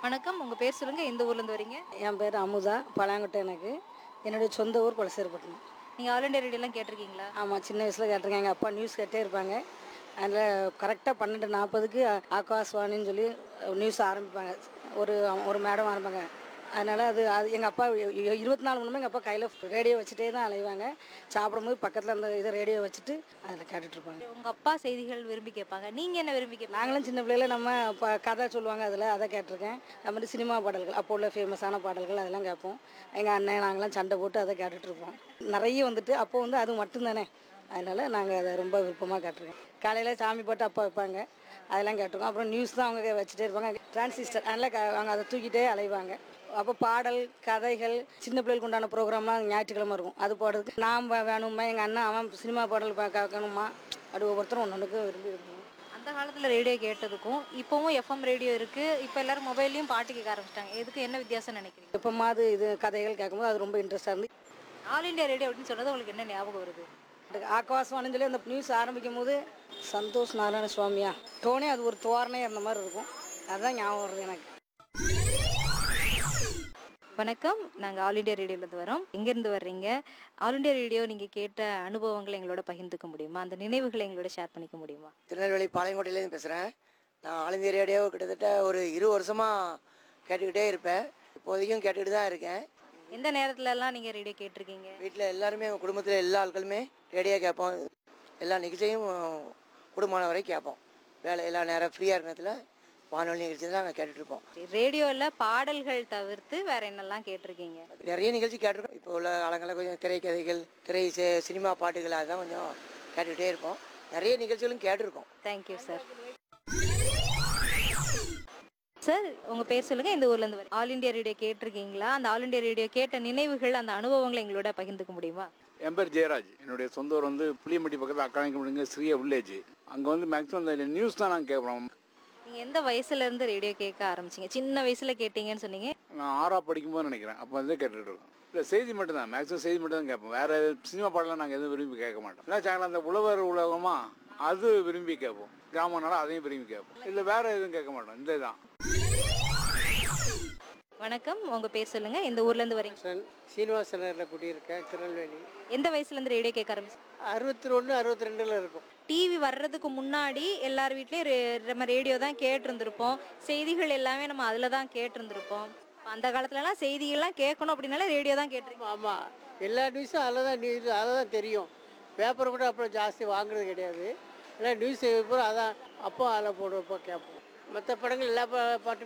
வணக்கம் உங்க பேர் சொல்லுங்க எந்த ஊர்ல இருந்து வரீங்க என் பேர் அமுதா பழாங்கொட்டை எனக்கு என்னுடைய சொந்த ஊர் குலசேரிப்பட்டினம் நீங்க ஆல் இண்டியா ரேடியோலாம் கேட்டிருக்கீங்களா ஆமாம் சின்ன வயசில் கேட்டிருக்கேன் எங்கள் அப்பா நியூஸ் கேட்டே இருப்பாங்க அதில் கரெக்டாக பன்னெண்டு நாற்பதுக்கு ஆகாஷ்வாணின்னு சொல்லி நியூஸ் ஆரம்பிப்பாங்க ஒரு ஒரு மேடம் ஆரம்பிப்பாங்க அதனால் அது அது எங்கள் அப்பா இ- இ- இருபத்தி நாலு மணி நேரம் எங்கள் அப்பா கையில் ரேடியோ வச்சுட்டே தான் அலைவாங்க சாப்பிடும்போது பக்கத்தில் அந்த இது ரேடியோ வச்சுட்டு அதில் கேட்டுட்ருப்பாங்க உங்க அப்பா செய்திகள் விரும்பி கேட்பாங்க நீங்க என்ன விரும்பி கேட்பாங்க நாங்களும் சின்ன பிள்ளையில நம்ம இப்போ கதை சொல்லுவாங்க அதில் அதை கேட்டிருக்கேன் அது மாதிரி சினிமா பாடல்கள் அப்போ உள்ள ஃபேமஸான பாடல்கள் அதெல்லாம் கேட்போம் எங்கள் அண்ணன் நாங்களாம் சண்டை போட்டு அதை கேட்டுட்டு இருப்போம் நிறைய வந்துட்டு அப்போ வந்து அது மட்டும்தானே அதனால் நாங்கள் அதை ரொம்ப விருப்பமாக கேட்டிருக்கோம் காலையில் சாமி பாட்டு அப்பா வைப்பாங்க அதெல்லாம் கேட்டிருக்கோம் அப்புறம் நியூஸ் தான் அவங்க வச்சுட்டே இருப்பாங்க டிரான்சிஸ்டர் அதனால் க- அவங்க அதை தூக்கிட்டே அலைவாங்க அப்போ பாடல் கதைகள் சின்ன பிள்ளைகளுக்கு உண்டான ப்ரோக்ராம்லாம் ஞாயிற்றுக்கிழமை இருக்கும் அது போடுறதுக்கு நாம் வே- வேணுமா எங்கள் அண்ணன் அவன் சினிமா பாடல் பா- கேட்கணுமா அப்படி ஒவ்வொருத்தரும் ஒன்று ஒன்றுக்கு விரும்பி விரும்புவோம் அந்த காலத்துல ரேடியோ கேட்டதுக்கும் இப்பவும் எஃப்எம் ரேடியோ இருக்கு இப்போ எல்லாரும் மொபைல்லையும் பாட்டு கேட்க ஆரம்பிச்சிட்டாங்க எதுக்கு என்ன வித்தியாசம் நினைக்கிறீங்க எப்போமாவது இது கதைகள் கேட்கும்போது அது ரொம்ப இன்ட்ரெஸ்டாக இருந்து ஆல் இண்டியா ரேடியோ அப்படின்னு சொன்னது உங்களுக்கு என்ன ஞாபகம் வருது ஆகாசவாணின்னு சொல்லி அந்த நியூஸ் ஆரம்பிக்கும் போது சந்தோஷ் நாராயண சுவாமியா டோனே அது ஒரு தோரணையாக இருந்த மாதிரி இருக்கும் அதுதான் ஞாபகம் வருது எனக்கு வணக்கம் நாங்கள் ஆல் இண்டியா ரேடியோலேருந்து வரோம் எங்கேருந்து வர்றீங்க ஆல் இண்டியா ரேடியோ நீங்கள் கேட்ட அனுபவங்களை எங்களோட பகிர்ந்துக்க முடியுமா அந்த நினைவுகளை எங்களோட ஷேர் பண்ணிக்க முடியுமா திருநெல்வேலி பாளையங்கோட்டையிலேருந்து பேசுகிறேன் நான் ஆல் இந்தியா ரேடியோ கிட்டத்தட்ட ஒரு இரு வருஷமாக கேட்டுக்கிட்டே இருப்பேன் இப்போதைக்கும் கேட்டுக்கிட்டு தான் இருக்கேன் எந்த நேரத்துலலாம் நீங்கள் ரேடியோ கேட்டிருக்கீங்க வீட்டில் எல்லாருமே எங்கள் குடும்பத்தில் எல்லா ஆட்களுமே ரேடியோ கேட்போம் எல்லா நிகழ்ச்சியும் குடும்பமான வரை கேட்போம் வேலை எல்லா நேரம் ஃப்ரீயாக இருக்கிறதுல வானொலி நிகழ்ச்சி தான் நாங்கள் கேட்டுட்ருப்போம் ரேடியோவில் பாடல்கள் தவிர்த்து வேற என்னெல்லாம் கேட்டிருக்கீங்க நிறைய நிகழ்ச்சி கேட்டிருக்கோம் இப்போ உள்ள காலங்களில் கொஞ்சம் திரைக்கதைகள் திரை சி- சினிமா பாட்டுகள் அதெல்லாம் கொஞ்சம் கேட்டுக்கிட்டே இருப்போம் நிறைய நிகழ்ச்சிகளும் கேட்டிருக்கோம் தேங்க்யூ சார் சார் உங்க பேர் சொல்லுங்க இந்த ஊர்ல இருந்து வரீங்க ஆல் இண்டியா ரேடியோ கேட்டிருக்கீங்களா அந்த ஆல் இண்டியா ரேடியோ கேட்ட நினைவுகள் அந்த அனுபவங்களை எங்களோட பகிர்ந்துக்க முடியுமா என் பேர் ஜெயராஜ் என்னுடைய சொந்த ஊர் வந்து புளியம்பட்டி பக்கத்தில் அக்காணிக்கப்படுங்க சிறிய வில்லேஜ் அங்கே வந்து மேக்ஸிமம் இந்த நியூஸ் தான் நாங்கள் கேட்குறோம் நீங்க எந்த வயசுல இருந்து ரேடியோ கேட்க ஆரம்பிச்சீங்க சின்ன வயசுல கேட்டீங்கன்னு சொன்னீங்க நான் ஆறா படிக்கும்போது நினைக்கிறேன் அப்போ வந்து கேட்டுட்டு இருக்கோம் இல்லை செய்தி மட்டும் தான் மேக்ஸிமம் செய்தி மட்டும் தான் கேட்போம் வேறு சினிமா பாடலாம் நாங்கள் எதுவும் விரும்பி கேட்க மாட்டோம் இல்லை சேனல் அந்த உழவர் உலகமா அது விரும்பி கேட்போம் கிராமனால அதையும் விரும்பி கேட்போம் இல்லை வேறு எதுவும் கேட்க மாட்டோம் இந்த தான் வணக்கம் உங்க பேர் சொல்லுங்க இந்த ஊர்ல இருந்து வரீங்க சீனிவாச நகரில் குடியிருக்கேன் திருநெல்வேலி எந்த வயசுல இருந்து ரேடியோ கேட்க ஆரம்பிச்சீங்க அறுபத்தி ஒன்று அறுபத்தி ரெண்டில் இருக்கும் டிவி வர்றதுக்கு முன்னாடி எல்லார் வீட்லயும் ரே- நம்ம ரேடியோ தான் கேட்டிருந்திருப்போம் செய்திகள் எல்லாமே நம்ம அதில் தான் கேட்டிருந்திருப்போம் அந்த காலத்துலலாம் செய்திகள்லாம் கேட்கணும் அப்படின்னாலே ரேடியோ தான் கேட்டிருக்கோம் ஆமாம் எல்லா நியூஸும் அதில் தான் நியூஸ் அதை தான் தெரியும் பேப்பர் கூட அப்புறம் ஜாஸ்தி வாங்குறது கிடையாது எல்லாம் நியூஸ் பூரா அதான் அப்போ அதில் போடுறப்போ கேட்போம் மற்ற படங்கள் எல்லா பா- பாட்டுமே